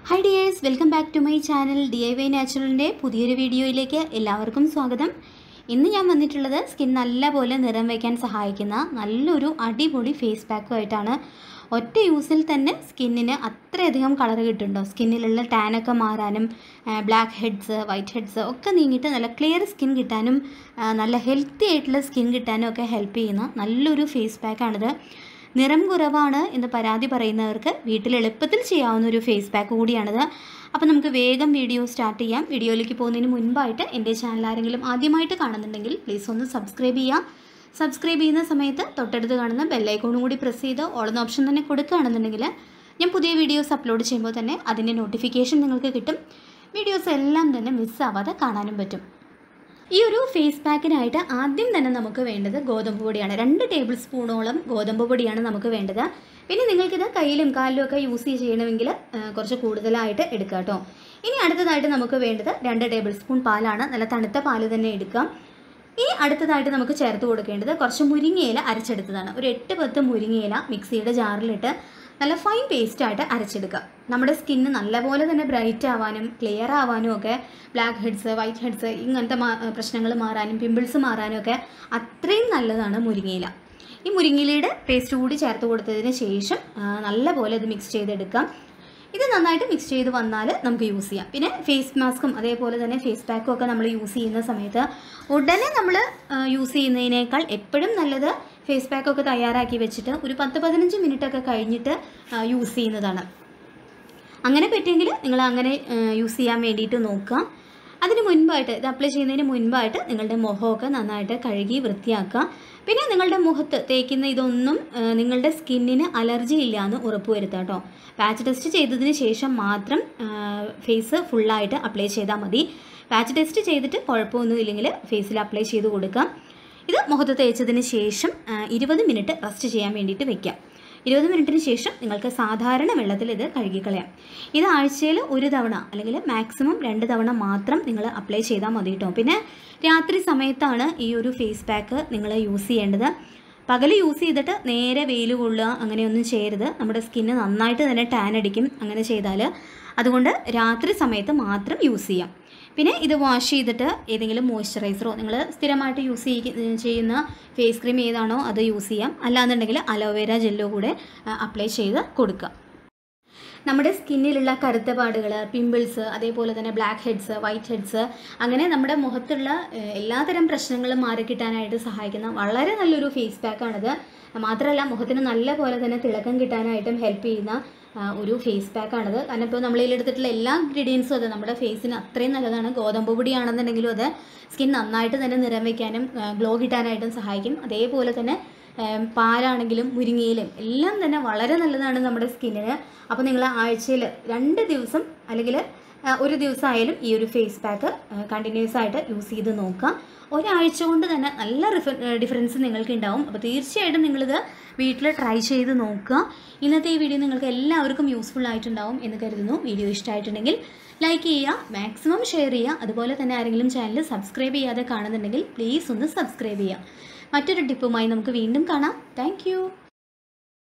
high dears welcome back to my channel D I Y നാച്ചുറലിൻ്റെ പുതിയൊരു വീഡിയോയിലേക്ക് എല്ലാവർക്കും സ്വാഗതം ഇന്ന് ഞാൻ വന്നിട്ടുള്ളത് സ്കിൻ നല്ലപോലെ നിറം വയ്ക്കാൻ സഹായിക്കുന്ന നല്ലൊരു അടിപൊളി ഫേസ് പാക്കുമായിട്ടാണ് ഒറ്റ യൂസിൽ തന്നെ സ്കിന്നിന് അത്രയധികം കളർ കിട്ടുന്നുണ്ടോ സ്കിന്നിലുള്ള ടാനൊക്കെ മാറാനും ബ്ലാക്ക് ഹെഡ്സ് വൈറ്റ് ഹെഡ്സ് ഒക്കെ നീങ്ങിയിട്ട് നല്ല ക്ലിയർ സ്കിൻ കിട്ടാനും ആ, നല്ല ഹെൽത്തി ആയിട്ടുള്ള സ്കിൻ കിട്ടാനും ഒക്കെ ഹെൽപ്പ് ചെയ്യുന്ന നല്ലൊരു ഫേസ് പാക്കാണിത് നിറം കുറവാണ് എന്ന് പരാതി പറയുന്നവർക്ക് വീട്ടിൽ എളുപ്പത്തിൽ ചെയ്യാവുന്ന ഒരു ഫേസ് പാക്ക് കൂടിയാണിത് അപ്പോൾ നമുക്ക് വേഗം വീഡിയോ സ്റ്റാർട്ട് ചെയ്യാം വീഡിയോയിലേക്ക് പോകുന്നതിന് മുൻപായിട്ട് എൻ്റെ ചാനൽ ആരെങ്കിലും ആദ്യമായിട്ട് കാണുന്നുണ്ടെങ്കിൽ പ്ലീസ് ഒന്ന് സബ്സ്ക്രൈബ് ചെയ്യാം സബ്സ്ക്രൈബ് ചെയ്യുന്ന സമയത്ത് തൊട്ടടുത്ത് കാണുന്ന ബെല്ലൈക്കോണും കൂടി പ്രസ് ചെയ്ത് ഓളുന്ന ഓപ്ഷൻ തന്നെ കൊടുക്കുകയാണെന്നുണ്ടെങ്കിൽ ഞാൻ പുതിയ വീഡിയോസ് അപ്ലോഡ് ചെയ്യുമ്പോൾ തന്നെ അതിൻ്റെ നോട്ടിഫിക്കേഷൻ നിങ്ങൾക്ക് കിട്ടും വീഡിയോസ് എല്ലാം തന്നെ മിസ്സാവാതെ കാണാനും പറ്റും ഈ ഒരു ഫേസ് പാക്കിനായിട്ട് ആദ്യം തന്നെ നമുക്ക് വേണ്ടത് ഗോതമ്പ് പൊടിയാണ് രണ്ട് ടേബിൾ സ്പൂണോളം ഗോതമ്പ് പൊടിയാണ് നമുക്ക് വേണ്ടത് പിന്നെ നിങ്ങൾക്കിത് കയ്യിലും കാലിലും ഒക്കെ യൂസ് ചെയ്യണമെങ്കിൽ ആ, കുറച്ച് കൂടുതലായിട്ട് എടുക്കുക കേട്ടോ ഇനി അടുത്തതായിട്ട് നമുക്ക് വേണ്ടത് രണ്ട് ടേബിൾ സ്പൂൺ പാലാണ് നല്ല തണുത്ത പാല് തന്നെ എടുക്കാം ഇനി അടുത്തതായിട്ട് നമുക്ക് ചേർത്ത് കൊടുക്കേണ്ടത് കുറച്ച് മുരിങ്ങയില അരച്ചെടുത്തതാണ് ഒരു എട്ട് പത്ത് മുരിങ്ങയില മിക്സിയുടെ ജാറിലിട്ട് നല്ല ഫൈൻ പേസ്റ്റായിട്ട് അരച്ചെടുക്കുക നമ്മുടെ സ്കിന്ന് നല്ലപോലെ തന്നെ ബ്രൈറ്റ് ആവാനും ക്ലിയർ ആവാനും ഒക്കെ ബ്ലാക്ക് ഹെഡ്സ് വൈറ്റ് ഹെഡ്സ് ഇങ്ങനത്തെ പ്രശ്നങ്ങൾ മാറാനും പിമ്പിൾസ് മാറാനും ഒക്കെ അത്രയും നല്ലതാണ് മുരിങ്ങയില ഈ മുരിങ്ങയിലയുടെ പേസ്റ്റ് കൂടി ചേർത്ത് കൊടുത്തതിന് ശേഷം ആ, നല്ലപോലെ ഇത് മിക്സ് ചെയ്തെടുക്കാം ഇത് നന്നായിട്ട് മിക്സ് ചെയ്ത് വന്നാൽ നമുക്ക് യൂസ് ചെയ്യാം പിന്നെ ഫേസ് മാസ്കും അതേപോലെ തന്നെ ഫേസ് പാക്കും ഒക്കെ നമ്മൾ യൂസ് ചെയ്യുന്ന സമയത്ത് ഉടനെ നമ്മൾ യൂസ് ചെയ്യുന്നതിനേക്കാൾ എപ്പോഴും നല്ലത് ഫേസ് പാക്കൊക്കെ തയ്യാറാക്കി വെച്ചിട്ട് ഒരു പത്ത് പതിനഞ്ച് മിനിറ്റ് ഒക്കെ കഴിഞ്ഞിട്ട് യൂസ് ചെയ്യുന്നതാണ് അങ്ങനെ പറ്റുമെങ്കിൽ നിങ്ങൾ അങ്ങനെ യൂസ് ചെയ്യാൻ വേണ്ടിയിട്ട് നോക്കുക അതിന് മുൻപായിട്ട് ഇത് അപ്ലൈ ചെയ്യുന്നതിന് മുൻപായിട്ട് നിങ്ങളുടെ മുഖമൊക്കെ നന്നായിട്ട് കഴുകി വൃത്തിയാക്കുക പിന്നെ നിങ്ങളുടെ മുഖത്ത് തേക്കുന്ന ഇതൊന്നും ആ, നിങ്ങളുടെ സ്കിന്നിന് അലർജി ഇല്ല എന്ന് ഉറപ്പുവരുത്തുക കേട്ടോ പാച്ച് ടെസ്റ്റ് ചെയ്തതിന് ശേഷം മാത്രം ഫേസ് ഫുള്ളായിട്ട് അപ്ലൈ ചെയ്താൽ മതി പാച്ച് ടെസ്റ്റ് ചെയ്തിട്ട് കുഴപ്പമൊന്നും ഇല്ലെങ്കിൽ ഫേസിൽ അപ്ലൈ ചെയ്ത് കൊടുക്കാം ഇത് മുഖത്ത് തേച്ചതിന് ശേഷം ഇരുപത് മിനിറ്റ് റെസ്റ്റ് ചെയ്യാൻ വേണ്ടിയിട്ട് വെക്കാം ഇരുപത് മിനിറ്റിന് ശേഷം നിങ്ങൾക്ക് സാധാരണ വെള്ളത്തിൽ ഇത് കഴുകിക്കളയാം ഇത് ആഴ്ചയിൽ ഒരു തവണ അല്ലെങ്കിൽ മാക്സിമം രണ്ട് തവണ മാത്രം നിങ്ങൾ അപ്ലൈ ചെയ്താൽ മതി കേട്ടോ പിന്നെ രാത്രി സമയത്താണ് ഈ ഒരു ഫേസ് പാക്ക് നിങ്ങൾ യൂസ് ചെയ്യേണ്ടത് പകൽ യൂസ് ചെയ്തിട്ട് നേരെ വെയിൽ കൊള്ളുക അങ്ങനെയൊന്നും ചെയ്യരുത് നമ്മുടെ സ്കിന്ന് നന്നായിട്ട് തന്നെ ടാൻ അടിക്കും അങ്ങനെ ചെയ്താൽ അതുകൊണ്ട് രാത്രി സമയത്ത് മാത്രം യൂസ് ചെയ്യാം പിന്നെ ഇത് വാഷ് ചെയ്തിട്ട് ഏതെങ്കിലും മോയ്സ്ചറൈസറോ നിങ്ങൾ സ്ഥിരമായിട്ട് യൂസ് ചെയ്യുന്ന ഫേസ് ക്രീം ഏതാണോ അത് യൂസ് ചെയ്യാം അല്ലാന്നുണ്ടെങ്കിൽ അലോവേര ജെല്ലോ കൂടെ അപ്ലൈ ചെയ്ത് കൊടുക്കുക നമ്മുടെ സ്കിന്നിലുള്ള കറുത്ത പാടുകൾ പിമ്പിൾസ് അതേപോലെ തന്നെ ബ്ലാക്ക് ഹെഡ്സ് വൈറ്റ് ഹെഡ്സ് അങ്ങനെ നമ്മുടെ മുഖത്തുള്ള ഏഹ്, എല്ലാതരം പ്രശ്നങ്ങളും മാറിക്കിട്ടാനായിട്ട് സഹായിക്കുന്ന വളരെ നല്ലൊരു ഫേസ് പാക്കാണിത് മാത്രമല്ല മുഖത്തിന് നല്ല പോലെ തന്നെ തിളക്കം കിട്ടാനായിട്ടും ഹെൽപ്പ് ചെയ്യുന്ന ആ, ഒരു ഫേസ് പാക്കാണിത് കാരണം ഇപ്പോൾ നമ്മൾ ഇതിലെടുത്തിട്ടുള്ള എല്ലാ ഇൻഗ്രീഡിയൻസും അത് നമ്മുടെ ഫേസിന് അത്രയും നല്ലതാണ് ഗോതമ്പ് പൊടിയാണെന്നുണ്ടെങ്കിലും അത് സ്കിൻ നന്നായിട്ട് തന്നെ നിറം വയ്ക്കാനും ഗ്ലോ കിട്ടാനായിട്ടും സഹായിക്കും അതേപോലെ തന്നെ ഏം, പാലാണെങ്കിലും മുരിങ്ങയിലും എല്ലാം തന്നെ വളരെ നല്ലതാണ് നമ്മുടെ സ്കിന്നിന് അപ്പോൾ നിങ്ങൾ ആഴ്ചയിൽ രണ്ട് ദിവസം അല്ലെങ്കിൽ ആ, ഒരു ദിവസമായാലും ഈ ഒരു ഫേസ് പാക്ക് കണ്ടിന്യൂസ് ആയിട്ട് യൂസ് ചെയ്ത് നോക്കുക ഒരാഴ്ച കൊണ്ട് തന്നെ നല്ല റിഫ ഡിഫറൻസ് നിങ്ങൾക്ക് ഉണ്ടാവും അപ്പോൾ തീർച്ചയായിട്ടും നിങ്ങളിത് വീട്ടിൽ ട്രൈ ചെയ്ത് നോക്കുക ഇന്നത്തെ ഈ വീഡിയോ നിങ്ങൾക്ക് എല്ലാവർക്കും യൂസ്ഫുൾ ആയിട്ടുണ്ടാവും എന്ന് കരുതുന്നു വീഡിയോ ഇഷ്ടമായിട്ടുണ്ടെങ്കിൽ ലൈക്ക് ചെയ്യുക മാക്സിമം ഷെയർ ചെയ്യുക അതുപോലെ തന്നെ ആരെങ്കിലും ചാനൽ സബ്സ്ക്രൈബ് ചെയ്യാതെ കാണുന്നുണ്ടെങ്കിൽ പ്ലീസ് ഒന്ന് സബ്സ്ക്രൈബ് ചെയ്യുക മറ്റൊരു ടിപ്പുമായി നമുക്ക് വീണ്ടും കാണാം താങ്ക്